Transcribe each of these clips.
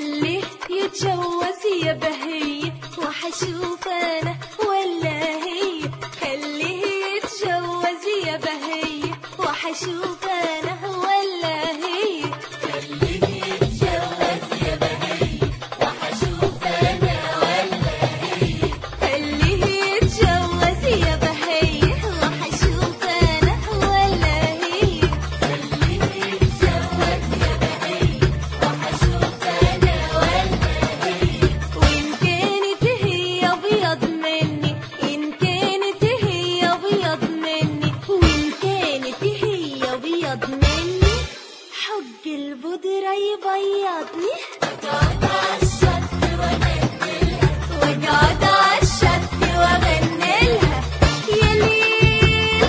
خليه يتجوز يا بهية وحشوف انا ولا هي خليه يتجوز يا بهية وحشوف انا ولا هي خليه يتجوز يا بهية وحشوف انا ولا هي خليه يتجوز يا بهية وحشوف انا ولا هي خليه يتجوز يا بهية وحشوف انا ولا هي وان كانت هي ابيض مني ان كانت هي ابيض مني وان كانت هي ابيض مني حج البودرة يبيضني وقعد عالشط واغنيلها وقعد عالشط واغنيلها يا ليل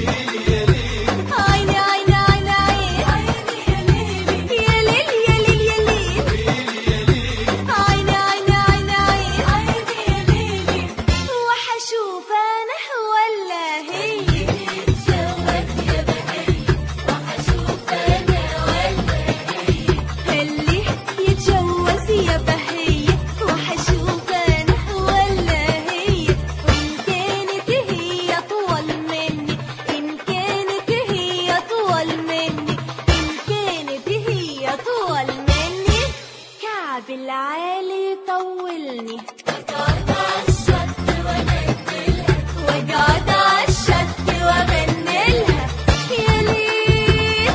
عيني عيني عيني عيني يا ليل يا ليل يا ليل عيني عيني عيني عيني يا ليلي وحشوف انا ولا هي يتجوز يا بهي وحشوف انا ولا هي خليه يتجوز يا بهي وحشوف انا ولا هي وان كانت هي اطول مني ان كانت هي اطول مني ان كانت هي اطول مني كعب العالي يطولني وقعد عالشط واغنيلها وقعد عالشط واغنيلها يا ليل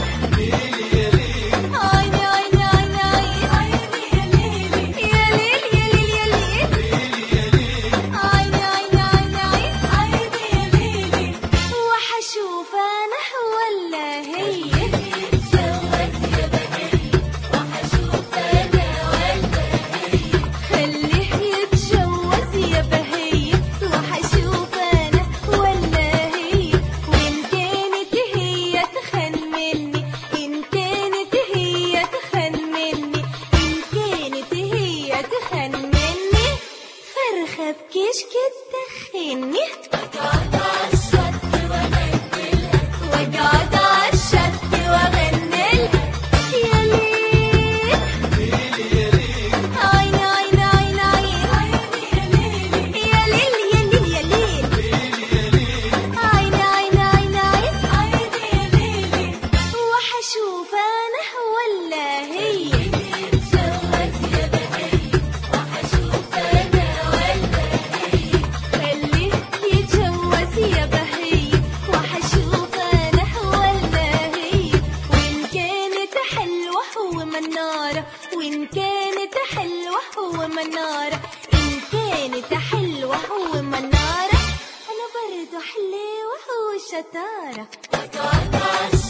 عيني عيني عيني عيني يا ليل يا ليل يا ليل عيني عيني عيني عيني يا ليلي وحشوف انا ولا هي يتجوز يا بهي وحشوف انا ولا هي خليه يتجوز يا بهي وحشوف انا ولا هي وان كانت هي تخملني ان كانت هي تخملني ان كانت هي تخملني فرخة بكشك تدخلني وقعد عالشط واغنيلها وقعد عالشط واغنيلها يا ليل عيني عيني عيني عيني يا ليل يا ليل يا ليل عيني عيني عيني عيني يا ليلي وحشوف انا ولا هي يتجوز يا بهي وحشوف انا ولا هي خليه يتجوز يا بهي وحشوف انا ولا هي وان كانت حلوة هو منارة وان كانت حلوة هو منارة ان كانت حلوة هو منارة انا برضو حلوة هو شطارة وقعد عالشط